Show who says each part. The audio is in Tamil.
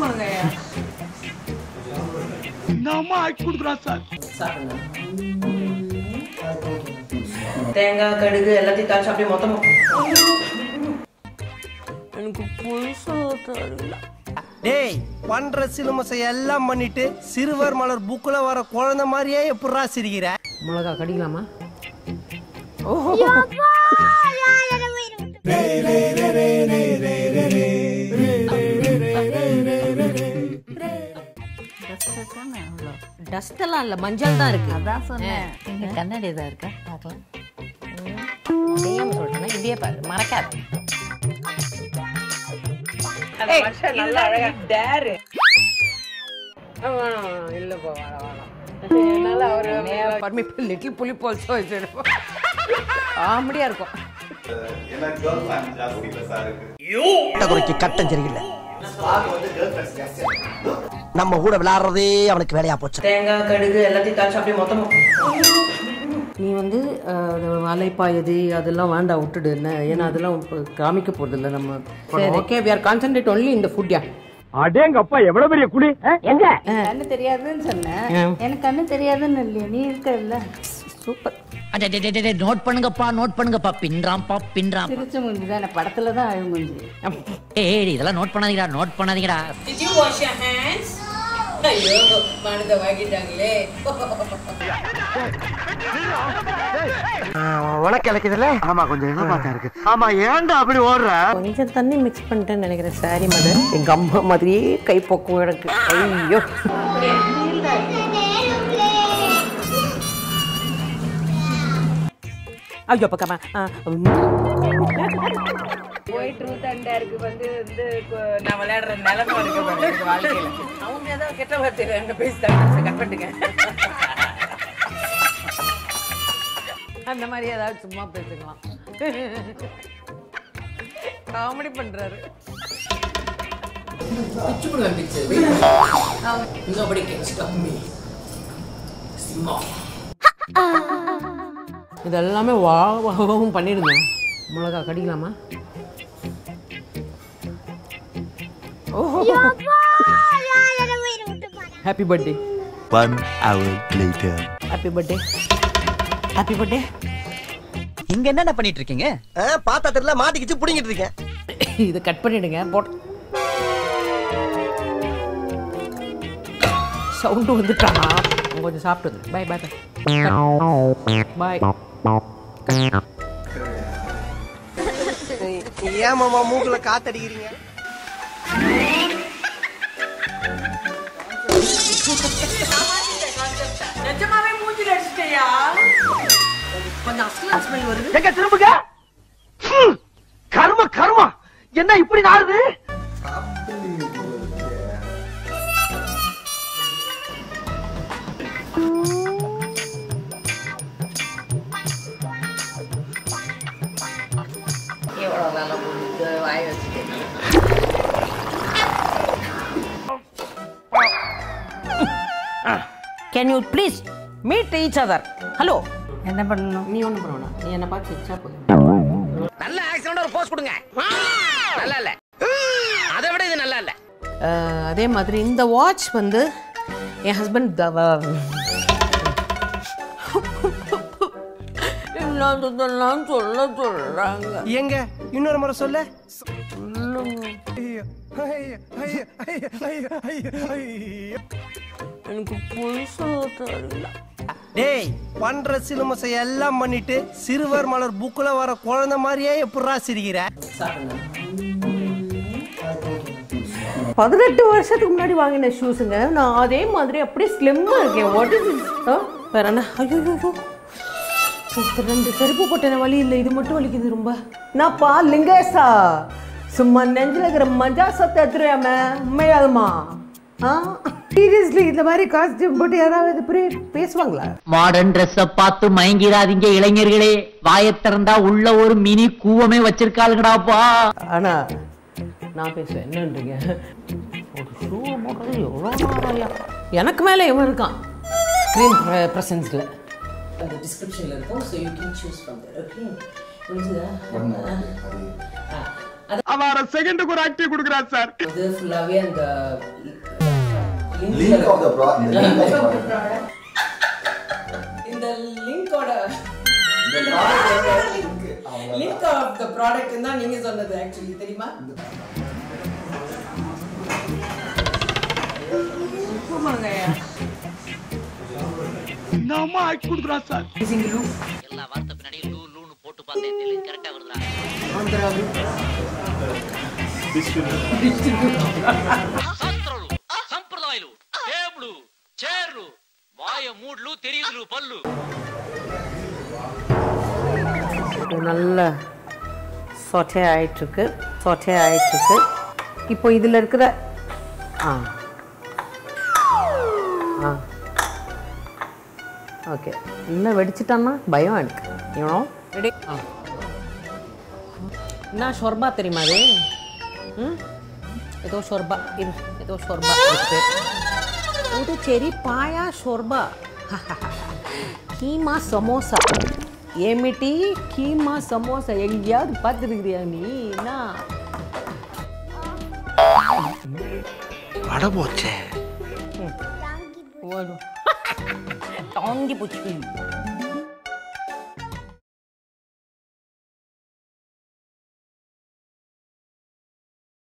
Speaker 1: தேங்காய் கடுகு எல்லாத்தையும் தாளிச்சு அப்படியே மொத்தமா
Speaker 2: எனக்கு புதுசா தெரியல
Speaker 3: டேய் பண்ற சிலுமசை எல்லாம் பண்ணிட்டு சிறுவர் மலர் புக்குல வர குழந்தை மாதிரியே எப்படிரா சிரிக்கிற
Speaker 1: மிளகா கடிக்கலாமா
Speaker 2: டஸ்ட் எல்லாம் இல்ல மஞ்சள் தான் இருக்கு
Speaker 4: அதான் சொன்னேன் எங்க கண்ணாடி தான் இருக்கா பார்க்கலாம்
Speaker 2: தெரியாம சொல்லிட்டேன்னா இப்படியே பாரு மறக்காது
Speaker 1: நல்லா அழகா டேரு
Speaker 2: இல்லப்பா வேணாம் வேணாம் என்னால அவரு பர்மிப்பு லிட்டில் புலி போல்ஸோ வச்சிருப்போம் காமெடியா இருக்கும்
Speaker 3: குறைக்கு கட்டம் சரியில்லை நம்ம கூட விளையாடுறதே அவனுக்கு வேலையா போச்சு
Speaker 1: தேங்காய் கடுகு எல்லாத்தையும் தாளிச்சு அப்படியே மொத்தமா
Speaker 5: நீ வந்து அஹ், அது அலைப்பாயுது அதெல்லாம் வேண்டாம் விட்டுடு என்ன ஏன்னா அதெல்லாம் இப்ப காமிக்க போறது இல்லை நம்ம okay we are concentrate only இந்த ஃபுட்யா
Speaker 6: அடேங்கப்பா எவ்வளவு பெரிய குழி எங்க
Speaker 4: கண்ணு தெரியாதுன்னு சொன்னேன் எனக்கு கண்ணு தெரியாதுன்னு இல்லையா நீ இருக்கல்ல
Speaker 5: சூப்பர்
Speaker 7: நோட் பண்ணுங்கப்பா நோட் பண்ணுங்கப்பா பின்றாம்பா பின்றாம்
Speaker 4: சிரிச்ச மூஞ்சி தான் படத்துல தான் அழு மூஞ்சி
Speaker 7: ஏய் இதெல்லாம் நோட் பண்ணாதீங்கடா நோட் பண்ணாதீங்கடா
Speaker 1: Did you wash your hands? ஐயோ மனதை வாங்கிட்டாங்களே
Speaker 3: உனக்கு இலக்குதுல்ல ஆமா கொஞ்சம் எதிர்பார்த்தா இருக்கு ஆமா ஏன்டா அப்படி ஓடுற
Speaker 5: கொஞ்சம் தண்ணி மிக்ஸ் பண்ணிட்டேன்னு நினைக்கிறேன் சாரி மதர் எங்க அம்மா மாதிரியே கை போக்கும் எனக்கு ஐயோ ஐயோ பக்கமா
Speaker 1: போய் ட்ரூத் அண்ட் டேருக்கு வந்து வந்து இப்போ நான் விளையாடுற நிலைமை இருக்கு பாருங்க எனக்கு வாழ்க்கையில அவங்க ஏதோ கெட்ட வார்த்தை ரெண்டு பேசிட்டாங்க கட் பண்ணிட்டுங்க
Speaker 2: அந்த மாதிரி ஏதாவது சும்மா பேசிக்கலாம் காமெடி பண்றாரு
Speaker 1: Nobody can stop me.
Speaker 5: இதெல்லாமே வா வாவும் பண்ணிடுங்க மிளகா கடிக்கலாமா happy birthday
Speaker 8: One hour later.
Speaker 5: Happy birthday happy birthday
Speaker 7: இங்க என்னென்ன பண்ணிட்டு இருக்கீங்க
Speaker 3: பார்த்தா தெரியல மாட்டிக்கிச்சு புடிங்கிட்டு இருக்கேன்
Speaker 5: இதை கட் பண்ணிடுங்க போட் சவுண்டு வந்துட்டானா கொஞ்சம் சாப்பிட்டு பை பை பை
Speaker 3: ஏன் மாமா மூக்குல காத்தடிக்கிறீங்க
Speaker 1: நிஜமாவே மூஞ்சில அடிச்சிட்டியா கொஞ்சம் அஸ்லாம் ஸ்மெல் வருது
Speaker 6: எங்க திரும்புங்க ஹம், கர்ம கர்மா என்ன இப்படி நாடுது
Speaker 1: எவ்வளவு வேலை முடிஞ்சு வாய வச்சுட்டு
Speaker 5: can you please meet each other hello
Speaker 4: என்ன பண்ணணும்
Speaker 5: நீ ஒன்றும் பண்ண வேணாம் நீ என்னை பார்த்து சிரிச்சா போதும்
Speaker 7: நல்ல ஆக்சிடென்ட் ஒரு போஸ்ட் கொடுங்க நல்லா இல்ல அதை விட இது நல்லா இல்ல
Speaker 5: அஹ், அதே மாதிரி இந்த வாட்ச் வந்து என் ஹஸ்பண்ட்
Speaker 2: இல்லாததெல்லாம் சொல்ல சொல்றாங்க
Speaker 3: எங்க இன்னொரு முறை சொல்ல ஐயோ, ஐயோ, ஐயோ, ஐயோ, ஐயோ, ஐயோ, ஐயோ.
Speaker 2: எனக்கு புதுசா தெரியல
Speaker 3: டேய் பண்ற சிலுமசை எல்லாம் பண்ணிட்டு சிறுவர் மலர் புக்குல வர குழந்தை மாதிரியே எப்படிரா சிரிக்கிற
Speaker 5: பதினெட்டு வருஷத்துக்கு முன்னாடி வாங்கின ஷூஸுங்க நான் அதே மாதிரி அப்படியே ஸ்லிம்மாக இருக்கேன் வாட் இஸ் வேற என்ன ஐயோ ஐயோ இப்போ ரெண்டு செருப்பு போட்டேன வலி இல்லை இது மட்டும் வலிக்குது ரொம்ப நான்ப்பா லிங்கேசா சும்மா நெஞ்சில் இருக்கிற மஜா சத்தை எடுத்துருவாம உண்மையாலுமா ஆ சீரியஸ்லி இந்த மாதிரி காஸ்டியூம் போட்டு யாராவது இப்படி பேசுவாங்களா
Speaker 7: மாடர்ன் ட்ரெஸ்ஸ பார்த்து மயங்கிராதீங்க இளைஞர்களே வாயத் திறந்தா உள்ள ஒரு மினி கூவமே வச்சிருக்காளுங்கடாப்பா
Speaker 5: ஆனா நான் பேசுவேன் என்னன்றீங்க ஒரு ஷூ போடுறது எவ்வளோ நேரம் எனக்கு மேலே இவன் இருக்கான் ஸ்க்ரீன் ப்ரெசன்ஸில்
Speaker 1: அந்த டிஸ்கிரிப்ஷன்ல இருக்கும் so you can choose from there okay புரிஞ்சுதா
Speaker 6: அவர செகண்டுக்கு ஒரு ஆக்டிவ் கொடுக்குறாரு சார்
Speaker 2: அது ஃபுல்லாவே அந்த
Speaker 9: Link of the pro- the link of the product.
Speaker 2: இந்த லிங்கோட
Speaker 9: இந்த product ஓட link. அவ்வளவுதான்.
Speaker 2: லிங்க் ஆஃப் த ப்ராடக்ட் தான் நீங்க சொன்னது ஆக்சுவலி தெரியுமா
Speaker 6: நம்ம ஆக்கி கொடுக்குறாரு சார்
Speaker 7: எல்லா வார்த்தை பின்னாடி லூ லூன்னு போட்டு பார்த்தேன் தெலுங்கு கரெக்டா வருதுடா శాస్త్రాలు సంప్రదాయాలు టేబుల్ చైర్లు మాయ మూడ్లు తెలియదులు పళ్ళు
Speaker 5: இது நல்ல சொட்டை ஆயிட்டுருக்கு சொட்டை ஆயிட்டுருக்கு இப்போ இதில் இருக்கிற ஆ ஆ ஓகே இன்னும் வெடிச்சிட்டான்னா பயம் எனக்கு இவனோ ரெடி ஆ என்ன ஷொர்பா தெரியுமா அது ம் ஏதோ ஷொர்பா இது ஏதோ ஷொர்பா இருக்கு புதுச்சேரி பாயா ஷொர்பா கீமா சமோசா ஏமிட்டி கீமா சமோசா எங்கேயாவது பார்த்துருக்கிறியா நீ என்ன
Speaker 3: வட போச்சே
Speaker 5: டாங்கி பூச்சி